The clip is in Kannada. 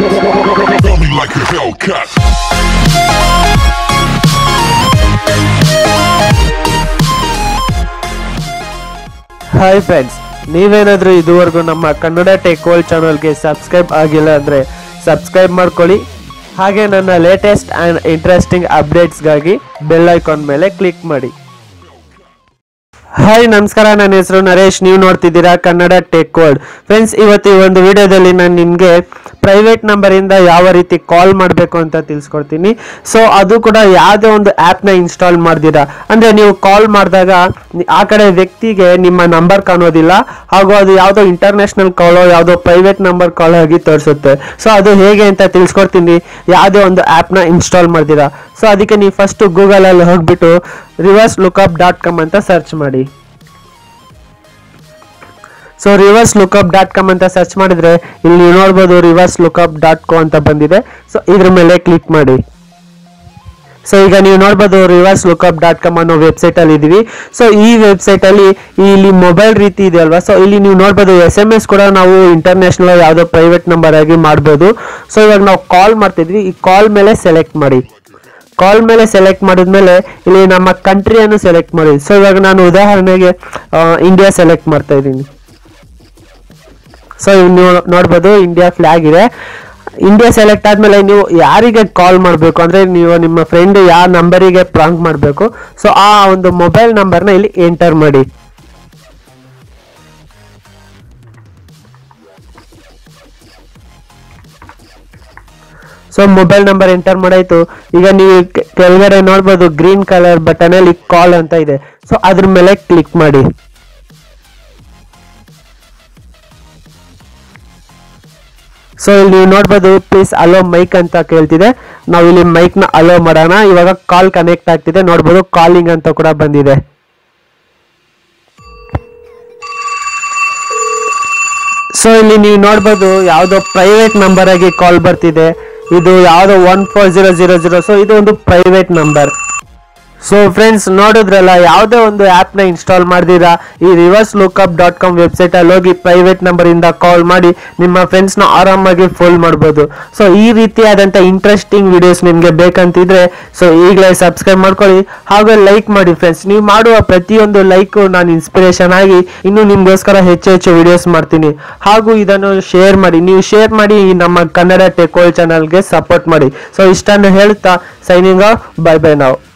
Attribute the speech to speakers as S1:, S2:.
S1: Love me like a Hellcat.
S2: Hi friends ನೀವೇನಾದರೂ ಇದುವರೆಗೂ ನಮ್ಮ ಕನ್ನಡ ಟೆಕ್ ವರ್ಲ್ಡ್ ಚಾನಲ್ಗೆ ಸಬ್ಸ್ಕ್ರೈಬ್ ಆಗಿಲ್ಲ ಅಂದರೆ ಸಬ್ಸ್ಕ್ರೈಬ್ ಮಾಡ್ಕೊಳ್ಳಿ ಹಾಗೆ ನನ್ನ ಲೇಟೆಸ್ಟ್ ಆ್ಯಂಡ್ ಇಂಟ್ರೆಸ್ಟಿಂಗ್ ಅಪ್ಡೇಟ್ಸ್ಗಾಗಿ ಬೆಲ್ ಐಕಾನ್ ಮೇಲೆ ಕ್ಲಿಕ್ ಮಾಡಿ ಹಾಯ್ ನಮಸ್ಕಾರ ನನ್ನ ಹೆಸರು ನರೇಶ್ ನೀವು ನೋಡ್ತಿದ್ದೀರಾ ಕನ್ನಡ ಟೆಕ್ ವರ್ಲ್ಡ್ ಫ್ರೆಂಡ್ಸ್ ಇವತ್ತು ಈ ಒಂದು ವಿಡಿಯೋದಲ್ಲಿ ನಾನು ನಿಮಗೆ ಪ್ರೈವೇಟ್ ನಂಬರಿಂದ ಯಾವ ರೀತಿ ಕಾಲ್ ಮಾಡಬೇಕು ಅಂತ ತಿಳಿಸ್ಕೊಡ್ತೀನಿ ಸೊ ಅದು ಕೂಡ ಯಾವುದೇ ಒಂದು ಆ್ಯಪ್ನ ಇನ್ಸ್ಟಾಲ್ ಮಾಡ್ದಿರಾ ಅಂದರೆ ನೀವು ಕಾಲ್ ಮಾಡಿದಾಗ ಆ ಕಡೆ ವ್ಯಕ್ತಿಗೆ ನಿಮ್ಮ ನಂಬರ್ ಕಾಣೋದಿಲ್ಲ ಹಾಗೂ ಅದು ಯಾವುದೋ ಇಂಟರ್ನ್ಯಾಷನಲ್ ಕಾಲೋ ಯಾವುದೋ ಪ್ರೈವೇಟ್ ನಂಬರ್ ಕಾಲ್ ಆಗಿ ತೋರಿಸುತ್ತೆ ಸೊ ಅದು ಹೇಗೆ ಅಂತ ತಿಳಿಸ್ಕೊಡ್ತೀನಿ ಯಾವುದೇ ಒಂದು ಆ್ಯಪ್ನ ಇನ್ಸ್ಟಾಲ್ ಮಾಡ್ದಿರಾ ಸೊ ಅದಕ್ಕೆ ನೀವು ಫಸ್ಟು ಗೂಗಲಲ್ಲಿ ಹೋಗ್ಬಿಟ್ಟು ರಿವರ್ಸ್ ಲುಕಪ್ ಡಾಟ್ ಕಾಮ್ ಅಂತ ಸರ್ಚ್ ಮಾಡಿ so reverse lookup dot com ಅಂತ ಸರ್ಚ್ ಮಾಡಿದ್ರೆ ಇಲ್ಲಿ ನೀವು ನೋಡ್ಬೋದು ರಿವರ್ಸ್ ಲುಕಪ್ ಡಾಟ್ ಕೋ ಅಂತ ಬಂದಿದೆ ಸೊ ಇದ್ರ ಮೇಲೆ ಕ್ಲಿಕ್ ಮಾಡಿ ಸೊ ಈಗ ನೀವು ನೋಡ್ಬೋದು ರಿವರ್ಸ್ ಲುಕಪ್ ಡಾಟ್ ಕಾಮ್ ಅನ್ನೋ ವೆಬ್ಸೈಟ್ ಅಲ್ಲಿ ಇದೀವಿ ಸೊ ಈ ವೆಬ್ಸೈಟ್ ಅಲ್ಲಿ ಇಲ್ಲಿ ಮೊಬೈಲ್ ರೀತಿ ಇದೆ ಅಲ್ವಾ ಸೊ ಇಲ್ಲಿ ನೀವು ನೋಡ್ಬೋದು ಎಸ್ ಎಮ್ ಎಸ್ ಕೂಡ ನಾವು ಇಂಟರ್ನ್ಯಾಷನಲ್ ಯಾವುದೋ ಪ್ರೈವೇಟ್ ನಂಬರ್ ಆಗಿ ಮಾಡ್ಬೋದು ಸೊ ಇವಾಗ ನಾವು ಕಾಲ್ ಮಾಡ್ತಿದ್ವಿ ಈ ಕಾಲ್ ಮೇಲೆ ಸೆಲೆಕ್ಟ್ ಮಾಡಿ ಕಾಲ್ ಮೇಲೆ ಸೆಲೆಕ್ಟ್ ಮಾಡಿದ್ಮೇಲೆ ಇಲ್ಲಿ ನಮ್ಮ ಕಂಟ್ರಿಯನ್ನು ಸೆಲೆಕ್ಟ್ ಮಾಡಿ ಸೊ ಇವಾಗ ನಾನು ಉದಾಹರಣೆಗೆ ಇಂಡಿಯಾ ಸೆಲೆಕ್ಟ್ ಮಾಡ್ತಾ ಇದ್ದೀನಿ ಸೊ ನೀವು ನೋಡ್ಬೋದು ಇಂಡಿಯಾ ಫ್ಲಾಗ್ ಇದೆ ಇಂಡಿಯಾ ಸೆಲೆಕ್ಟ್ ಆದ್ಮೇಲೆ ನೀವು ಯಾರಿಗೆ ಕಾಲ್ ಮಾಡಬೇಕು ಅಂದ್ರೆ ನೀವು ನಿಮ್ಮ ಫ್ರೆಂಡ್ ಯಾವ ನಂಬರಿಗೆ ಪ್ರಾಂಕ್ ಮಾಡಬೇಕು ಸೊ ಆ ಒಂದು ಮೊಬೈಲ್ ನಂಬರ್ನ ಇಲ್ಲಿ ಎಂಟರ್ ಮಾಡಿ ಸೊ ಮೊಬೈಲ್ ನಂಬರ್ ಎಂಟರ್ ಮಾಡಾಯ್ತು ಈಗ ನೀವು ಕೆ- ಕೆಳಗಡೆ ನೋಡ್ಬೋದು ಗ್ರೀನ್ ಕಲರ್ ಬಟನ್ ಅಲ್ಲಿ ಕಾಲ್ ಅಂತ ಇದೆ ಸೊ ಅದ್ರ ಮೇಲೆ ಕ್ಲಿಕ್ ಮಾಡಿ ಸೊ ಇಲ್ಲಿ ನೀವು ನೋಡ್ಬೋದು ಪ್ಲೀಸ್ ಅಲೋ ಮೈಕ್ ಅಂತ ಕೇಳ್ತಿದೆ ನಾವು ಇಲ್ಲಿ ಮೈಕ್ ನ ಅಲೋ ಮಾಡೋಣ ಇವಾಗ ಕಾಲ್ ಕನೆಕ್ಟ್ ಆಗ್ತಿದೆ ನೋಡ್ಬೋದು ಕಾಲಿಂಗ್ ಅಂತ ಕೂಡ ಬಂದಿದೆ ಸೊ ಇಲ್ಲಿ ನೀವು ನೋಡ್ಬೋದು ಯಾವುದೋ ಪ್ರೈವೇಟ್ ನಂಬರ್ ಆಗಿ ಕಾಲ್ ಬರ್ತಿದೆ ಇದು ಯಾವುದೋ one four zero zero zero so ಇದು ಒಂದು ಪ್ರೈವೇಟ್ ನಂಬರ್ ಸೊ ಫ್ರೆಂಡ್ಸ್ ನೋಡಿದ್ರಲ್ಲ ಯಾವುದೇ ಒಂದು ಆ್ಯಪ್ನ ಇನ್ಸ್ಟಾಲ್ ಮಾಡ್ದಿರಾ ಈ ರಿವರ್ಸ್ ಲುಕಪ್ ಡಾಟ್ ಕಾಮ್ ವೆಬ್ಸೈಟಲ್ಲಿ ಹೋಗಿ ಪ್ರೈವೇಟ್ ನಂಬರಿಂದ ಕಾಲ್ ಮಾಡಿ ನಿಮ್ಮ ಫ್ರೆಂಡ್ಸ್ನ ಆರಾಮಾಗಿ ಫೋಲ್ ಮಾಡ್ಬೋದು ಸೊ ಈ ರೀತಿಯಾದಂಥ ಇಂಟ್ರೆಸ್ಟಿಂಗ್ ವಿಡಿಯೋಸ್ ನಿಮಗೆ ಬೇಕಂತಿದ್ರೆ ಸೊ ಈಗಲೇ ಸಬ್ಸ್ಕ್ರೈಬ್ ಮಾಡ್ಕೊಳ್ಳಿ ಹಾಗೂ ಲೈಕ್ ಮಾಡಿ ಫ್ರೆಂಡ್ಸ್ ನೀವು ಮಾಡುವ ಪ್ರತಿಯೊಂದು ಲೈಕು ನಾನು ಇನ್ಸ್ಪಿರೇಷನ್ ಆಗಿ ಇನ್ನು ನಿಮಗೋಸ್ಕರ ಹೆಚ್ಚು ಹೆಚ್ಚು ವಿಡಿಯೋಸ್ ಮಾಡ್ತೀನಿ ಹಾಗೂ ಇದನ್ನು ಶೇರ್ ಮಾಡಿ ನೀವು ಶೇರ್ ಮಾಡಿ ಈ ನಮ್ಮ ಕನ್ನಡ ಟೆಕೋಲ್ ಚಾನಲ್ಗೆ ಸಪೋರ್ಟ್ ಮಾಡಿ ಸೊ ಇಷ್ಟನ್ನು ಹೇಳ್ತಾ ಸೈನಿಂಗ್ ಬೈ ಬೈ ನಾವು